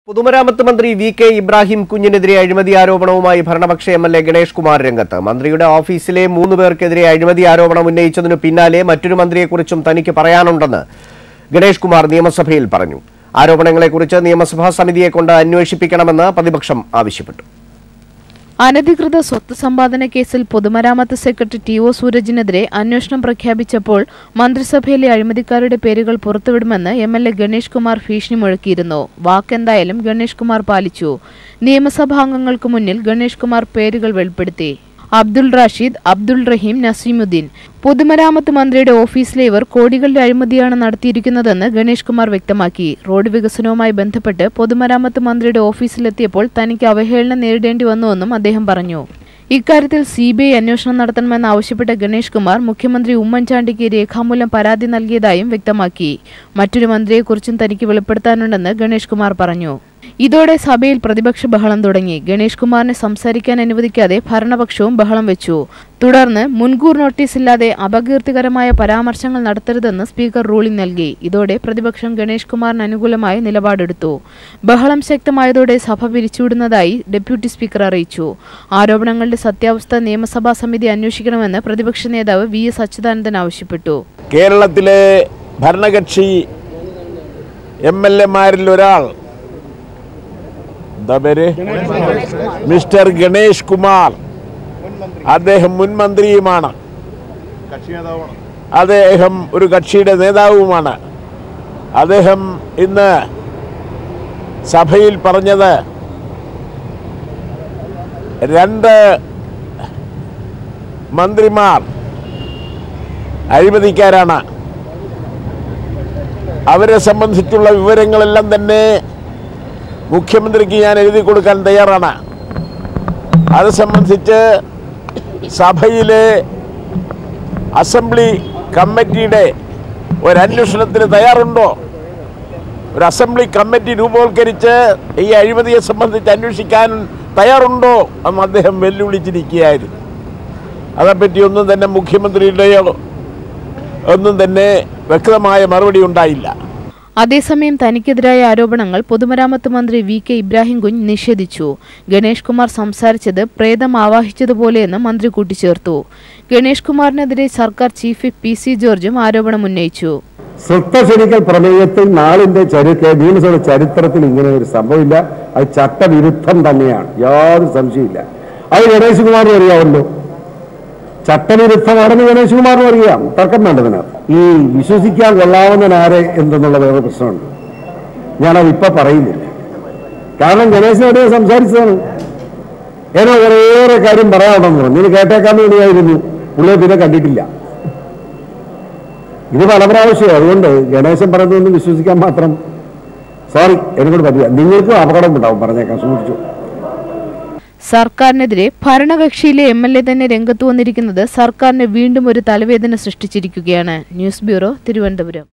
പൊതുമരാമത്ത് മന്ത്രി V K Ibrahim കുഞ്ഞിനെതിരെ അഴിമതി ആരോപണവുമായി ഭരണപക്ഷ M L A Ganesh Kumar രംഗത്ത് മന്ത്രിയുടെ ഓഫീസിലെ മൂന്ന് പേർക്കെതിരെ അഴിമതി ആരോപണം ഉന്നയിച്ചതിനു പിന്നാലെ മറ്റൊരു മന്ത്രിയെക്കുറിച്ചും തനിക്ക് പറയാനുണ്ടെന്ന് ഗണേഷ് കുമാർ നിയമസഭയിൽ പറഞ്ഞു ആരോപണങ്ങളെക്കുറിച്ച് നിയമസഭാ സമിതിയെ കൊണ്ട് അന്വേഷിപ്പിക്കണമെന്ന് പ്രതിപക്ഷം ആവശ്യപ്പെട്ടു അനധികൃത സ്വത്ത് സമ്പാദന കേസിൽ പൊതുമരാമത്ത് സെക്രട്ടറി ടി ഒ സൂരജിനെതിരെ അന്വേഷണം പ്രഖ്യാപിച്ചപ്പോൾ മന്ത്രിസഭയിലെ അഴിമതിക്കാരുടെ പേരുകൾ പുറത്തുവിടുമെന്ന് M L A Ganesh Kumar ഭീഷണി മുഴക്കിയിരുന്നു വാക്കെന്തായാലും ഗണേഷ് കുമാർ പാലിച്ചു നിയമസഭാംഗങ്ങൾക്ക് മുന്നിൽ ഗണേഷ് കുമാർ പേരുകൾ വെളിപ്പെടുത്തി അബ്ദുൾ റാഷിദ് അബ്ദുൾ റഹീം നസീമുദ്ദീൻ പൊതുമരാമത്ത് മന്ത്രിയുടെ ഓഫീസിലെ ഇവർ കോടികളുടെ അഴിമതിയാണ് നടത്തിയിരിക്കുന്നതെന്ന് ഗണേഷ് കുമാർ വ്യക്തമാക്കി റോഡ് വികസനവുമായി ബന്ധപ്പെട്ട് പൊതുമരാമത്ത് മന്ത്രിയുടെ ഓഫീസിലെത്തിയപ്പോൾ തനിക്ക് അവഹേളനം നേരിടേണ്ടി വന്നുവെന്നും അദ്ദേഹം പറഞ്ഞു ഇക്കാര്യത്തിൽ സി ബി ഐ അന്വേഷണം നടത്തണമെന്ന് ആവശ്യപ്പെട്ട ഗണേഷ് കുമാർ മുഖ്യമന്ത്രി ഉമ്മൻചാണ്ടിക്ക് രേഖാമൂലം പരാതി നൽകിയതായും വ്യക്തമാക്കി മറ്റൊരു മന്ത്രിയെക്കുറിച്ചും തനിക്ക് വെളിപ്പെടുത്താനുണ്ടെന്ന് ഗണേഷ് കുമാർ പറഞ്ഞു ഇതോടെ സഭയിൽ പ്രതിപക്ഷ ബഹളം തുടങ്ങി ഗണേഷ് കുമാറിനെ സംസാരിക്കാൻ അനുവദിക്കാതെ ഭരണപക്ഷവും ബഹളം വെച്ചു തുടർന്ന് മുൻകൂർ നോട്ടീസില്ലാതെ അപകീർത്തികരമായ പരാമർശങ്ങൾ നടത്തരുതെന്ന് സ്പീക്കർ റൂളിംഗ് നൽകി ഇതോടെ പ്രതിപക്ഷം ഗണേഷ് കുമാറിന് അനുകൂലമായി നിലപാടെടുത്തു ബഹളം ശക്തമായതോടെ സഭ പിരിച്ചുവിടുന്നതായി ഡെപ്യൂട്ടി സ്പീക്കർ അറിയിച്ചു ആരോപണങ്ങളുടെ സത്യാവസ്ഥ നിയമസഭാ സമിതി അന്വേഷിക്കണമെന്ന് പ്രതിപക്ഷ നേതാവ് വി എസ് അച്യുതാനന്ദൻ ആവശ്യപ്പെട്ടു കേരളത്തിലെ ഭരണകക്ഷി എം എൽ എമാരിൽ ഒരാൾ എന്താ പേര് മിസ്റ്റർ ഗണേഷ് കുമാർ അദ്ദേഹം മുൻ മന്ത്രിയുമാണ് അദ്ദേഹം ഒരു കക്ഷിയുടെ നേതാവുമാണ് അദ്ദേഹം ഇന്ന് സഭയിൽ പറഞ്ഞത് രണ്ട് മന്ത്രിമാർ അഴിമതിക്കാരാണ് അവരെ സംബന്ധിച്ചുള്ള വിവരങ്ങളെല്ലാം തന്നെ മുഖ്യമന്ത്രിക്ക് ഞാൻ എഴുതി കൊടുക്കാൻ തയ്യാറാണ് അത് സംബന്ധിച്ച് സഭയിലെ അസംബ്ലി കമ്മിറ്റിയുടെ ഒരു അന്വേഷണത്തിന് തയ്യാറുണ്ടോ ഒരു അസംബ്ലി കമ്മിറ്റി രൂപവത്കരിച്ച് ഈ അഴിമതിയെ സംബന്ധിച്ച് അന്വേഷിക്കാൻ തയ്യാറുണ്ടോ എന്ന് അദ്ദേഹം വെല്ലുവിളിച്ചിരിക്കുകയായിരുന്നു അതേപ്പറ്റി ഒന്നും തന്നെ മുഖ്യമന്ത്രിയുടെയോ ഒന്നും തന്നെ വ്യക്തമായ മറുപടി ഉണ്ടായില്ല അതേസമയം തനിക്കെതിരായ ആരോപണങ്ങൾ പൊതുമരാമത്ത് മന്ത്രി വി കെ ഇബ്രാഹിം കുഞ്ഞ് നിഷേധിച്ചു ഗണേഷ് കുമാർ സംസാരിച്ചത് പ്രേതം ആവാഹിച്ചതുപോലെയെന്ന് മന്ത്രി കൂട്ടിച്ചേർത്തു ഗണേഷ് കുമാറിനെതിരെ സർക്കാർ ചീഫ് വിപ്പ് പി സി ജോർജും ആരോപണം ഉന്നയിച്ചു സ്വത്ത് ക്ഷണിക്കൽ പ്രമേയത്തിൽ നാളിന്റെ ചരിത്ര നിയമസഭയുടെ ചരിത്രത്തിൽ ഇങ്ങനെ ഒരു സംഭവമില്ല അത് ചട്ടവിരുദ്ധം തന്നെയാണ് യാതൊരു സംശയമില്ല അത് ഗണേഷ് കുമാറിന് അറിയാമല്ലോ ചട്ടവിരുദ്ധമാണെന്ന് ഗണേഷ് കുമാറിനും അറിയാം തർക്കം വേണ്ടതിനകത്ത് ഈ വിശ്വസിക്കാൻ കൊള്ളാവുന്നവനാരെ എന്തെന്നുള്ള വേറെ പ്രശ്നമുണ്ട് ഞാനത് ഇപ്പൊ പറയുന്നില്ല കാരണം ഗണേശനോട് ഞാൻ സംസാരിച്ചതാണ് ഏതോ കുറേയേറെ കാര്യം പറയാനുണ്ടെന്ന് പറഞ്ഞു ഇത് കേട്ടേക്കാൻ വേണ്ടിയായിരുന്നു പുള്ളിയെ പിന്നെ കണ്ടിട്ടില്ല ഇത് പല പ്രാവശ്യം അതുകൊണ്ട് ഗണേശൻ പറയുന്നതൊന്നും വിശ്വസിക്കാൻ മാത്രം സോറി എന്നോട് പറ്റില്ല നിങ്ങൾക്കും അപകടം ഉണ്ടാവും പറഞ്ഞേക്കാം സൂക്ഷിച്ചു സർക്കാരിനെതിരെ ഭരണകക്ഷിയിലെ എം എൽ എ തന്നെ രംഗത്തു വന്നിരിക്കുന്നത് സർക്കാരിന് വീണ്ടും ഒരു തലവേദന സൃഷ്ടിച്ചിരിക്കുകയാണ് ന്യൂസ് ബ്യൂറോ തിരുവനന്തപുരം